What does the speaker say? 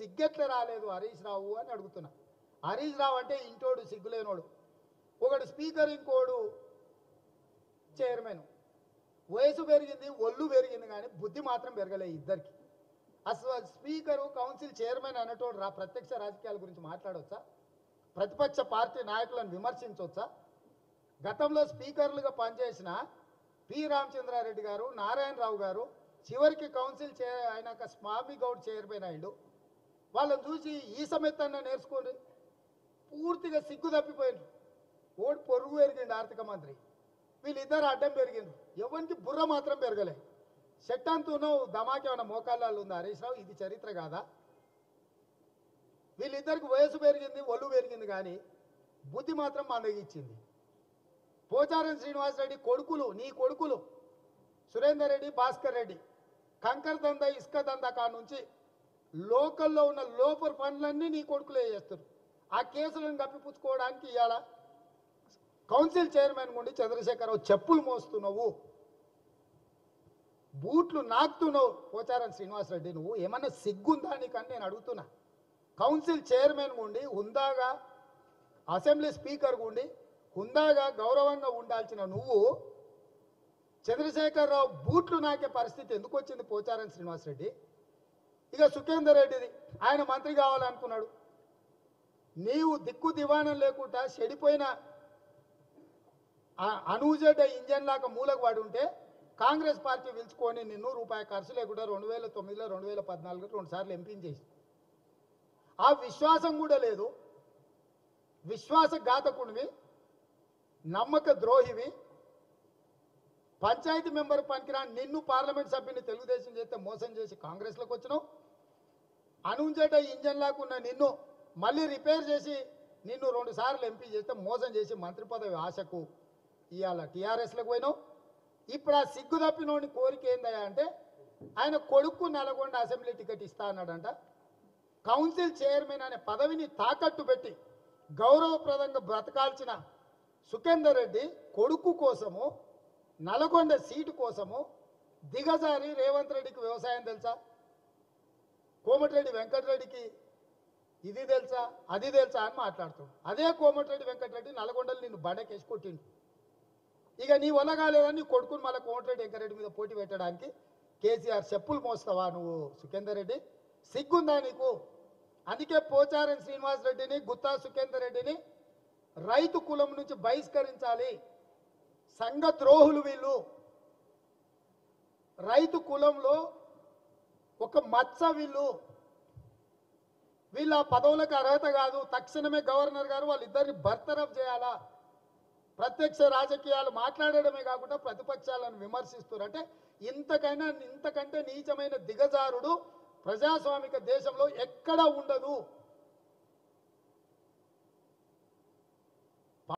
సిగ్గెట్ల రాలేదు హరీష్ రావు అని అడుగుతున్నా హరీష్ రావు అంటే ఇంటోడు సిగ్గులేనోడు ఒకడు స్పీకర్ ఇంకోడు చైర్మన్ వయసు పెరిగింది ఒళ్ళు పెరిగింది కానీ బుద్ధి మాత్రం పెరగలే ఇద్దరికి అసలు స్పీకరు కౌన్సిల్ చైర్మన్ అనేటోడు రా ప్రత్యక్ష రాజకీయాల గురించి మాట్లాడవచ్చా ప్రతిపక్ష పార్టీ నాయకులను విమర్శించవచ్చా గతంలో స్పీకర్లుగా పనిచేసిన పి రామచంద్రారెడ్డి గారు నారాయణరావు గారు చివరికి కౌన్సిల్ చే అయినాక స్వామి గౌడ్ చైర్మన్ అయ్యిండు వాళ్ళని చూసి ఈ సమేతన్న నేర్చుకోండి పూర్తిగా సిగ్గు తప్పిపోయిండ్రు ఓడి పొరుగు పెరిగిండు ఆర్థిక మంత్రి వీళ్ళిద్దరు అడ్డం పెరిగిండ్రు ఎవరికి బుర్ర మాత్రం పెరగలే షట్టాంతూనో దమాకి ఏమైనా మోకాళ్ళలో ఉందా హరీష్ రావు ఇది చరిత్ర కాదా వీళ్ళిద్దరికి వయసు పెరిగింది ఒళ్ళు పెరిగింది కానీ బుద్ధి మాత్రం మందగిచ్చింది పోచారం శ్రీనివాసరెడ్డి కొడుకులు నీ కొడుకులు సురేందర్ రెడ్డి భాస్కర్ రెడ్డి కంకర దంద ఇసుక దంద కా నుంచి లోకల్లో ఉన్న లోపర్ పనులన్నీ నీ కొడుకులే చేస్తారు ఆ కేసులను కప్పిపుచ్చుకోవడానికి ఇవాళ కౌన్సిల్ చైర్మన్ గుండి చంద్రశేఖరరావు చెప్పులు మోస్తున్నావు బూట్లు నాకుతున్నావు పోచారం శ్రీనివాసరెడ్డి నువ్వు ఏమన్నా సిగ్గుందా నీకని నేను అడుగుతున్నా కౌన్సిల్ చైర్మన్ గుండి హుందాగా అసెంబ్లీ స్పీకర్ గుండి హుందాగా గౌరవంగా ఉండాల్సిన నువ్వు చంద్రశేఖరరావు బూట్లు నాకే పరిస్థితి ఎందుకు వచ్చింది పోచారం శ్రీనివాసరెడ్డి ఇక సుఖేందర్ రెడ్డిది ఆయన మంత్రి కావాలనుకున్నాడు నీవు దిక్కు దివాణం లేకుండా చెడిపోయిన ఆ- అనూజెడ్డ ఇంజన్ లాగా మూలకు వాడి ఉంటే కాంగ్రెస్ పార్టీ పిలుచుకొని నిన్ను రూపాయి ఖర్చు లేకుండా రెండు వేల తొమ్మిదిలో రెండు వేల పద్నాలుగులో రెండు సార్లు ఎంపీని చేసి ఆ విశ్వాసం కూడా లేదు విశ్వాసఘాతకుడివి నమ్మక ద్రోహివి పంచాయతీ మెంబర్ పనికిరా నిన్ను పార్లమెంట్ సభ్యుని తెలుగుదేశం చేస్తే మోసం చేసి కాంగ్రెస్లోకి వచ్చినావు అనుంచేట ఇంజన్ లాక్కున్న నిన్ను మళ్ళీ రిపేర్ చేసి నిన్ను రెండు సార్లు ఎంపీ చేస్తే మోసం చేసి మంత్రి పదవి ఆశకు ఇవాళ టీఆర్ఎస్లోకి పోయినావు ఇప్పుడు ఆ సిగ్గు తప్పినోని కోరిక ఏందయ్యా అంటే ఆయన కొడుకు నల్గొండ అసెంబ్లీ టికెట్ ఇస్తా అన్నాడంట కౌన్సిల్ చైర్మన్ అనే పదవిని తాకట్టు పెట్టి గౌరవప్రదంగా బ్రతకాల్సిన సుఖేందర్ రెడ్డి కొడుకు కోసము నల్గొండ సీటు కోసము దిగజారి రేవంత్ రెడ్డికి వ్యవసాయం తెలుసా కోమటిరెడ్డి వెంకటరెడ్డికి ఇది తెలుసా అది తెలుసా అని మాట్లాడుతాడు అదే కోమటిరెడ్డి వెంకటరెడ్డి నల్గొండలు నిన్ను బండకేసి కొట్టిండు ఇక నీ వల్ల కాలేదని నీ కొడుకుని మళ్ళీ కోమటిరెడ్డి వెంకటరెడ్డి మీద పోటీ పెట్టడానికి కేసీఆర్ చెప్పులు మోస్తావా నువ్వు సుఖేందర్ రెడ్డి సిగ్గుందా నీకు అందుకే పోచారం శ్రీనివాస్ రెడ్డిని గుత్తా సుఖేందర్ రెడ్డిని రైతు కులం నుంచి బహిష్కరించాలి సంఘ ద్రోహులు వీళ్ళు రైతు కులంలో ఒక మచ్చ వీళ్ళు వీళ్ళ పదవులకు అర్హత కాదు తక్షణమే గవర్నర్ గారు వాళ్ళిద్దరిని బర్తరఫ్ చేయాలా ప్రత్యక్ష రాజకీయాలు మాట్లాడడమే కాకుండా ప్రతిపక్షాలను విమర్శిస్తారు అంటే ఇంతకైనా ఇంతకంటే నీచమైన దిగజారుడు ప్రజాస్వామిక దేశంలో ఎక్కడా ఉండదు